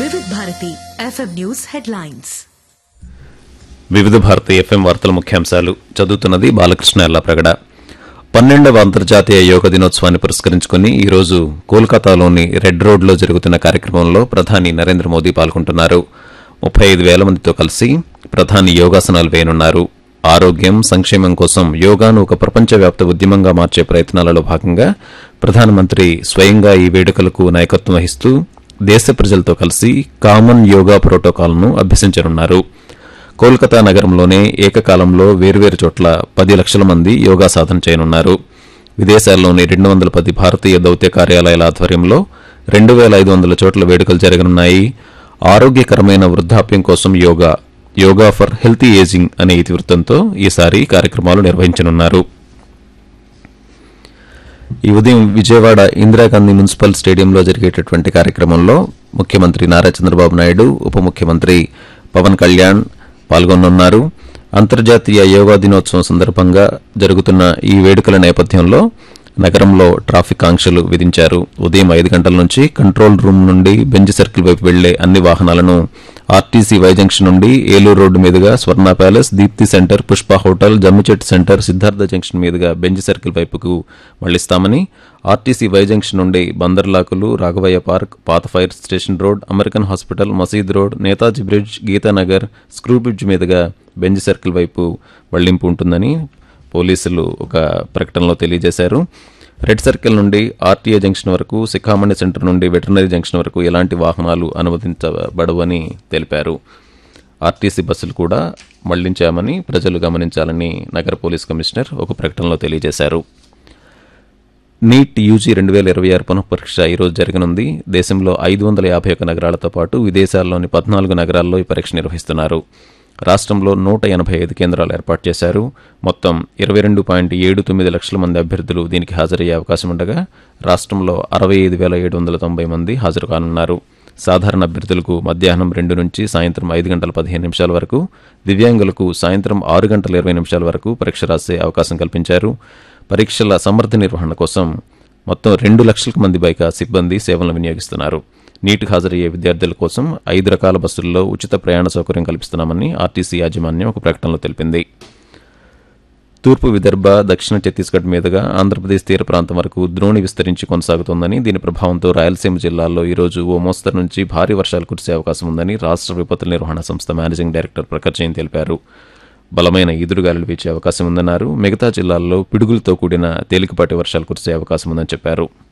వివిధ Bharati FM news headlines వివిధ Bharati FM వార్తల ముఖ్యాంశాలు చదువుతున్నది బాలకృష్ణ ఎల్లాప్రగడ పన్నెండవ అంతర్జాతీయ యోగా దినోత్సవాన్ని పురస్కరించుకుని ఈరోజు కోల్కతాలోని రెడ్ రోడ్లో జరుగుతున్న కార్యక్రమంలో ప్రధాని నరేంద్ర మోదీ పాల్గొంటున్నారు ముప్పై ఐదు వేల మందితో కలిసి ప్రధాని యోగాసనాలు వేయనున్నారు ఆరోగ్యం సంక్షేమం కోసం యోగాను ఒక ప్రపంచవ్యాప్త ఉద్యమంగా మార్చే ప్రయత్నాలలో భాగంగా ప్రధానమంత్రి స్వయంగా ఈ వేడుకలకు నాయకత్వం వహిస్తూ దేశ ప్రజలతో కలిసి కామన్ యోగా ప్రోటోకాల్ను అభ్యసించనున్నారు కోల్కతా నగరంలోనే ఏకకాలంలో వేర్వేరు చోట్ల పది లక్షల మంది యోగా సాధన చేయనున్నారు విదేశాల్లోని రెండు వందల పది భారతీయ దౌత్య కార్యాలయాల ఆధ్వర్యంలో రెండు వేల ఐదు వందల చోట్ల వేడుకలు జరగనున్నాయి ఆరోగ్యకరమైన వృద్ధాప్యం కోసం yoga yoga for healthy ageing అనే ఇతివృత్తంతో ఈసారి కార్యక్రమాలు నిర్వహించనున్నారు ఈ ఉదయం విజయవాడ ఇందిరాగాంధీ మున్సిపల్ స్టేడియంలో జరిగేటటువంటి కార్యక్రమంలో ముఖ్యమంత్రి నారా చంద్రబాబు నాయుడు ఉప ముఖ్యమంత్రి పవన్ కళ్యాణ్ పాల్గొనున్నారు అంతర్జాతీయ యోగా దినోత్సవం సందర్భంగా జరుగుతున్న ఈ వేడుకల నేపథ్యంలో నగరంలో ట్రాఫిక్ ఆంక్షలు విధించారు ఉదయం ఐదు గంటల నుంచి కంట్రోల్ రూమ్ నుండి బెంజ్ సర్కిల్ వైపు వెళ్లే అన్ని వాహనాలను ఆర్టీసీ వై జంక్షన్ నుండి ఏలూరు రోడ్డు మీదుగా Swarna palace Deepti centre Pushpa hotel Jammichettu centre Siddhartha junction మీదుగా బెంజ్ సర్కిల్ వైపుకు మళ్లిస్తామని ఆర్టీసీ వై జంక్షన్ నుండి బందర్లాకులు రాఘవయ్య పార్క్ పాత fire station road American hospital మసీద్ road Netaji bridge Geetanagar screw bridge మీదుగా బెంజ్ సర్కిల్ వైపు మళ్లింపు ఉంటుందని పోలీసులు ఒక ప్రకటనలో తెలియజేశారు రెడ్ సర్కిల్ నుండి ఆర్టీఏ జంక్షన్ వరకు శిఖామణి సెంటర్ నుండి వెటర్నరీ జంక్షన్ వరకు ఎలాంటి వాహనాలు అనుమతించబడవని తెలిపారు ఆర్టీసీ బస్సులు కూడా మళ్లించామని ప్రజలు గమనించాలని నగర పోలీస్ కమిషనర్ ఒక ప్రకటనలో తెలియజేశారు నీట్ యూజీ రెండు వేల ఇరవై ఆరు పునఃపరీక్ష ఈరోజు జరగనుంది దేశంలో ఐదు వందల యాభై ఒక్క నగరాలతో పాటు విదేశాల్లోని పద్నాలుగు నగరాల్లో ఈ పరీక్ష నిర్వహిస్తున్నారు రాష్ట్రంలో నూట ఎనభై ఐదు కేంద్రాలు ఏర్పాటు చేశారు మొత్తం ఇరవై రెండు పాయింట్ ఏడు తొమ్మిది లక్షల మంది అభ్యర్థులు దీనికి హాజరయ్యే అవకాశం ఉండగా రాష్ట్రంలో అరవై ఐదు వేల ఏడు వందల తొంభై మంది హాజరు కానున్నారు సాధారణ అభ్యర్థులకు మధ్యాహ్నం రెండు నుంచి సాయంత్రం ఐదు గంటల పదిహేను నిమిషాల వరకు దివ్యాంగులకు సాయంత్రం ఆరు గంటల ఇరవై నిమిషాల వరకు పరీక్ష రాసే అవకాశం కల్పించారు పరీక్షల సమర్థ నిర్వహణ కోసం మొత్తం రెండు లక్షల మంది పైగా సిబ్బంది సేవలను వినియోగిస్తున్నారు నీటికి హాజరయ్యే విద్యార్థుల కోసం ఐదు రకాల బస్సుల్లో ఉచిత ప్రయాణ సౌకర్యం కల్పిస్తున్నామని ఆర్టీసీ యాజమాన్యం ఒక ప్రకటనలో తెలిపింది తూర్పు విదర్భ దక్షిణ ఛత్తీస్గఢ్ మీదుగా ఆంధ్రప్రదేశ్ తీర ప్రాంతం వరకు ద్రోణి విస్తరించి కొనసాగుతోందని దీని ప్రభావంతో రాయలసీమ జిల్లాల్లో ఈ రోజు ఓ మోస్తరు నుంచి భారీ వర్షాలు కురిసే అవకాశం ఉందని రాష్ట్ర విపత్తుల నిర్వహణ సంస్థ మేనేజింగ్ డైరెక్టర్ ప్రఖర్ జైన్ తెలిపారు బలమైన ఈదురుగాలులు వీచే అవకాశం ఉందన్నారు మిగతా జిల్లాల్లో పిడుగులతో కూడిన తేలికపాటి వర్షాలు కురిసే అవకాశం ఉందని చెప్పారు